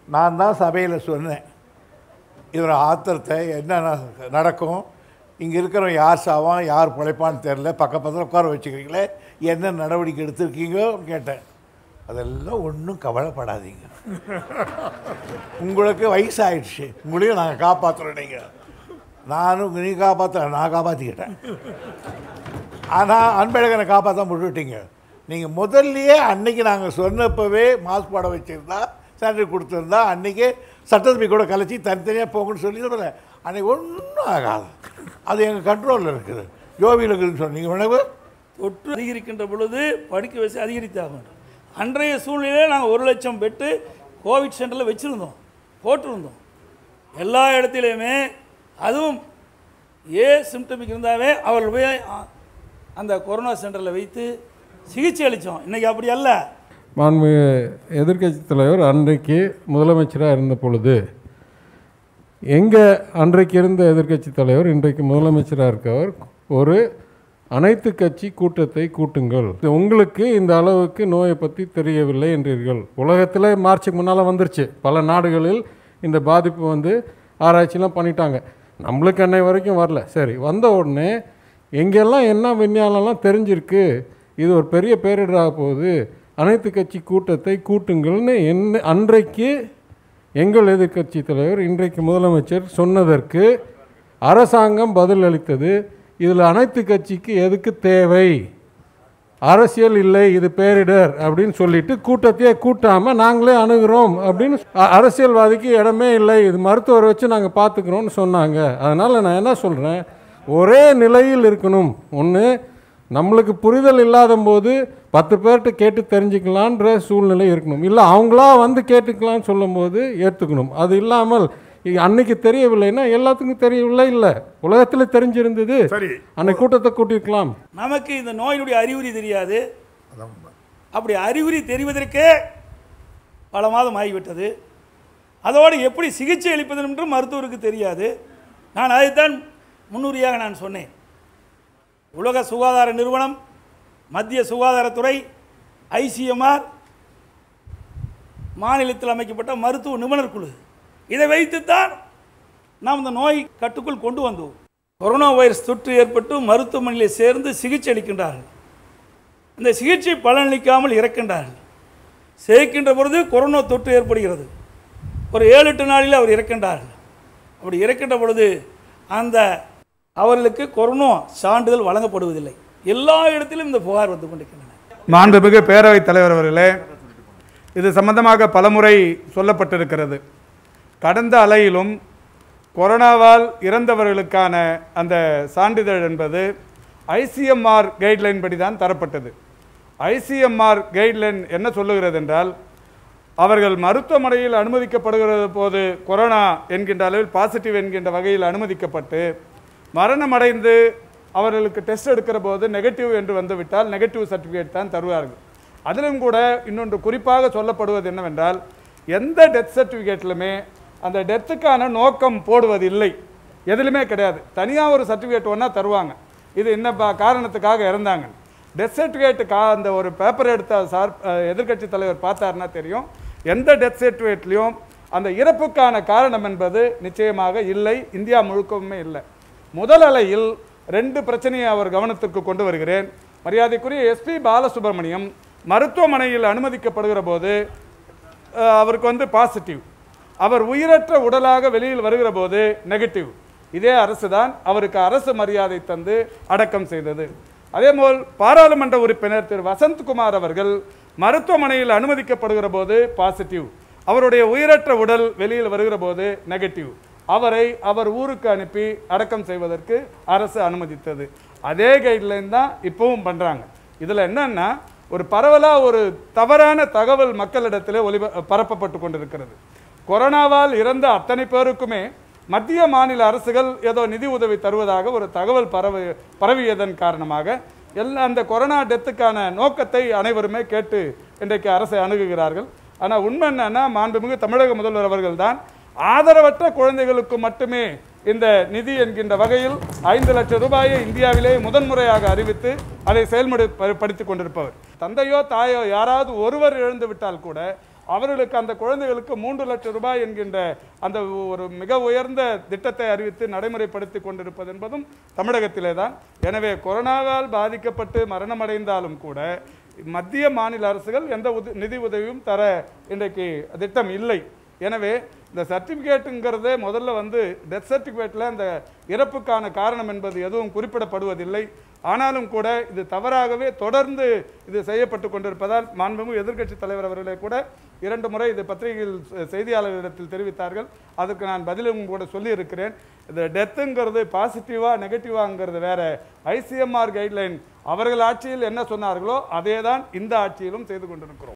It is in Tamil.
நான் தான் சபையில் சொன்னேன் இவர் ஆத்திரத்தை என்ன ந- நடக்கும் இங்கே இருக்கிறவன் யார் சாவான் யார் பிழைப்பான்னு தெரில பக்க பக்கத்தில் உட்கார வச்சுக்கிறீங்களே என்ன நடவடிக்கை எடுத்திருக்கீங்கன்னு கேட்டேன் அதெல்லாம் ஒன்றும் கவலைப்படாதீங்க உங்களுக்கு வயசாயிடுச்சு உங்களையும் நாங்கள் காப்பாற்றுறோம் நீங்கள் நானும் நீ காப்பாற்ற நான் காப்பாற்றிக்கிட்டேன் ஆனால் அன்பழகனை காப்பாற்ற விட்டுட்டீங்க நீங்கள் முதல்லயே அன்னைக்கு நாங்கள் சொன்னப்பவே மாஸ்க் போட வச்சுருந்தா சானிட்டரி கொடுத்துருந்தா அன்றைக்கி சட்டசபை கூட கலைச்சி தனித்தனியாக போங்கன்னு சொல்லி சொல்லல அன்னைக்கு ஒன்றும் ஆகாது அது எங்கள் கண்ட்ரோலில் இருக்குது யோபியில் இருக்குதுன்னு சொன்னீங்க உணவு தொற்று அதிகரிக்கின்ற பொழுது படுக்கை வச்சு அதிகரித்தாக வேண்டும் அன்றைய சூழ்நிலையில் நாங்கள் ஒரு லட்சம் பெட்டு கோவிட் சென்டரில் வச்சுருந்தோம் போட்டிருந்தோம் எல்லா இடத்துலையுமே அதுவும் ஏ சிம்டமிக் இருந்தாவே அவர்கள் போய் அ- அந்த கொரோனா சென்டரில் வைத்து சிகிச்சை அளித்தோம் இன்றைக்கி அப்படி அல்ல மாண்புமிகு எதிர்க்கட்சித் தலைவர் அன்றைக்கு முதலமைச்சராக இருந்த பொழுது எங்கே அன்றைக்கு இருந்த எதிர்க்கட்சித் தலைவர் இன்றைக்கு முதலமைச்சராக இருக்கவர் ஒரு அனைத்து கட்சி கூட்டத்தை கூட்டுங்கள் இது உங்களுக்கு இந்த அளவுக்கு நோயை பற்றி தெரியவில்லை என்றீர்கள் உலகத்தில் மார்ச்சுக்கு முன்னால் வந்துருச்சு பல நாடுகளில் இந்த பாதிப்பு வந்து ஆராய்ச்சிலாம் பண்ணிட்டாங்க நம்மளுக்கு அன்னை வரைக்கும் வரல சரி வந்த உடனே எங்கெல்லாம் என்ன விஞ்ஞானம்லாம் தெரிஞ்சிருக்கு இது ஒரு பெரிய பேரிடராக போகுது அனைத்து கட்சி கூட்டத்தை கூட்டுங்கள்னு என்ன அன்றைக்கு எங்கள் எதிர்க்கட்சி தலைவர் இன்றைக்கு முதலமைச்சர் சொன்னதற்கு அரசாங்கம் பதில் அளித்தது இதில் அனைத்து கட்சிக்கு எதுக்கு தேவை அரசியல் இல்லை இது பேரிடர் அப்படின்னு சொல்லிட்டு கூட்டத்தையே கூட்டாமல் நாங்களே அணுகிறோம் அப்படின்னு அ- அரசியல்வாதிக்கு இடமே இல்லை இது மருத்துவரை வச்சு நாங்கள் பார்த்துக்கிறோம்னு சொன்னாங்க அதனால் நான் என்ன சொல்கிறேன் ஒரே நிலையில் இருக்கணும் ஒன்று நம்மளுக்கு புரிதல் இல்லாத போது பத்து பேர்கிட்ட கேட்டு தெரிஞ்சுக்கலான்ற சூழ்நிலை இருக்கணும் இல்லை அவங்களா வந்து கேட்டுக்கலாம்னு சொல்லும்போது ஏற்றுக்கணும் அது இல்லாமல் இ- அன்னைக்கு தெரியவில்லைன்னா எல்லாத்துக்கும் தெரியவில்லை இல்லை உலகத்தில் தெரிஞ்சிருந்தது சரி அன்னைக்கு கூட்டத்தை கூட்டியிருக்கலாம் நமக்கு இந்த நோயினுடைய அறிகுறி தெரியாது அப்படி அறிகுறி தெரிவதற்கே பல மாதம் ஆகிவிட்டது அதோடு எப்படி சிகிச்சை அளிப்பது என்று மருத்துவருக்கு தெரியாது நான் அதைத்தான் முன்னுரியாக நான் சொன்னேன் உலக சுகாதார நிறுவனம் மத்திய சுகாதாரத்துறை ஐசிஎம்ஆர் மாநிலத்தில் அமைக்கப்பட்ட மருத்துவ நிபுணர் குழு இதை வைத்துத்தான் நாம் இந்த நோய் கட்டுக்குள் கொண்டு வந்தோம் கொரோனா வைரஸ் தொற்று ஏற்பட்டு மருத்துவமனையில் சேர்ந்து சிகிச்சை அளிக்கின்றார்கள் இந்த சிகிச்சை பலனளிக்காமல் இறக்கின்றார்கள் சேர்க்கின்ற பொழுது கொரோனா தொற்று ஏற்படுகிறது ஒரு ஏழு எட்டு நாளில் அவர் இறக்கின்றார்கள் அப்படி இறக்கின்ற பொழுது அந்த அவர்களுக்கு கொரோனா சான்றிதழ் வழங்கப்படுவதில்லை எல்லா இடத்திலும் இந்த புகார் வந்து கொண்டிருக்கின்றன மாண்புமிகு பேரவைத் தலைவர் அவர்களே இது சம்பந்தமாக பலமுறை சொல்லப்பட்டிருக்கிறது கடந்த அலையிலும் கொரோனாவால் இறந்தவர்களுக்கான அந்த சான்றிதழ் என்பது ஐசிஎம்ஆர் கைட்லைன் படி தான் தரப்பட்டது ஐசிஎம்ஆர் கைட்லைன் என்ன சொல்லுகிறது என்றால் அவர்கள் மருத்துவமனையில் அனுமதிக்கப்படுகிற போது கொரோனா என்கின்ற அளவில் பாசிட்டிவ் என்கின்ற வகையில் அனுமதிக்கப்பட்டு மரணமடைந்து அவர்களுக்கு டெஸ்ட் எடுக்கிற போது நெகட்டிவ் என்று வந்துவிட்டால் நெகட்டிவ் சர்டிஃபிகேட் தான் தருவார்கள் அதிலும் கூட இன்னொன்று குறிப்பாக சொல்லப்படுவது என்னவென்றால் எந்த டெத் சர்டிஃபிகேட்லுமே அந்த டெத்துக்கான நோக்கம் போடுவதில்லை எதுலையுமே கிடையாது தனியாக ஒரு சர்டிஃபிகேட் ஒன்றா தருவாங்க இது என்ன பா- காரணத்துக்காக இறந்தாங்க டெத் சர்டிஃபிகேட் கா அந்த ஒரு பேப்பர் எடுத்த சார் எதிர்க்கட்சி தலைவர் பார்த்தாருன்னா தெரியும் எந்த டெத் சர்டிஃபிகேட்லேயும் அந்த இறப்புக்கான காரணம் என்பது நிச்சயமாக இல்லை இந்தியா முழுக்கவுமே இல்லை முதல் அலையில் ரெண்டு பிரச்சனையை அவர் கவனத்திற்கு கொண்டு வருகிறேன் மரியாதைக்குரிய எஸ்பி பாலசுப்ரமணியம் மருத்துவமனையில் அனுமதிக்கப்படுகிற போது அஹ், அவருக்கு வந்து பாசிட்டிவ் அவர் உயிரற்ற உடலாக வெளியில் வருகிற போது நெகட்டிவ் இதே அரசு தான் அவருக்கு அரசு மரியாதை தந்து அடக்கம் செய்தது அதேபோல் பாராளுமன்ற உறுப்பினர் திரு வசந்த்குமார் அவர்கள் மருத்துவமனையில் அனுமதிக்கப்படுகிற போது பாசிட்டிவ் அவருடைய உயிரற்ற உடல் வெளியில் வருகிற போது நெகட்டிவ் அவரை அவர் ஊருக்கு அனுப்பி அடக்கம் செய்வதற்கு அரசு அனுமதித்தது அதே கைட்லைன் தான் இப்பவும் பண்றாங்க இதுல என்னன்னா ஒரு பரவலா ஒரு தவறான தகவல் மக்களிடத்திலே ஒளிப பரப்பப்பட்டு கொண்டிருக்கிறது கொரோனாவால் இறந்த அத்தனை பேருக்குமே மத்திய மாநில அரசுகள் ஏதோ நிதி உதவி தருவதாக ஒரு தகவல் பரவி பரவியதன் காரணமாக எல்லா அந்த கொரோனா டெத்துக்கான நோக்கத்தை அனைவருமே கேட்டு இன்றைக்கு அரசை அணுகுகிறார்கள் ஆனால் உண்மை என்னன்னா மாண்புமிகு தமிழக முதல்வர் அவர்கள் தான் ஆதரவற்ற குழந்தைகளுக்கு மட்டுமே இந்த நிதி என்கின்ற வகையில் ஐந்து லட்சம் ரூபாயை இந்தியாவிலே முதன்முறையாக அறிவித்து அதை செயல்முறை படுத்திக் கொண்டிருப்பவர் தந்தையோ தாயோ யாராவது ஒருவர் இழந்து விட்டால் கூட அவர்களுக்கு அந்த குழந்தைகளுக்கு மூன்று லட்சம் ரூபாய் என்கின்ற அந்த ஒரு மிக உயர்ந்த திட்டத்தை அறிவித்து நடைமுறைப்படுத்தி கொண்டிருப்பது என்பதும் தமிழகத்திலே தான் எனவே கொரோனாவால் பாதிக்கப்பட்டு மரணமடைந்தாலும் கூட மத்திய மாநில அரசுகள் எந்த உத நிதி உதவியும் தர இன்றைக்கு திட்டம் இல்லை எனவே இந்த சர்டிஃபிகேட்டுங்கிறதே முதல்ல வந்து டெத் சர்டிஃபிகேட்டில் அந்த இறப்புக்கான காரணம் என்பது எதுவும் குறிப்பிடப்படுவதில்லை ஆனாலும் கூட இது தவறாகவே தொடர்ந்து இது செய்யப்பட்டு கொண்டிருப்பதால் மாண்புமிகு எதிர்க்கட்சி தலைவர் அவர்களே கூட இரண்டு முறை இது பத்திரிகையில் செ- செய்தியாளர்களிடத்தில் தெரிவித்தார்கள் அதற்கு நான் பதிலும் கூட சொல்லியிருக்கிறேன் இந்த டெத்துங்கிறது பாசிட்டிவா நெகட்டிவாங்கிறது வேற ஐசிஎம்ஆர் கைட்லைன் அவர்கள் ஆட்சியில் என்ன சொன்னார்களோ அதே தான் இந்த ஆட்சியிலும் செய்து கொண்டிருக்கிறோம்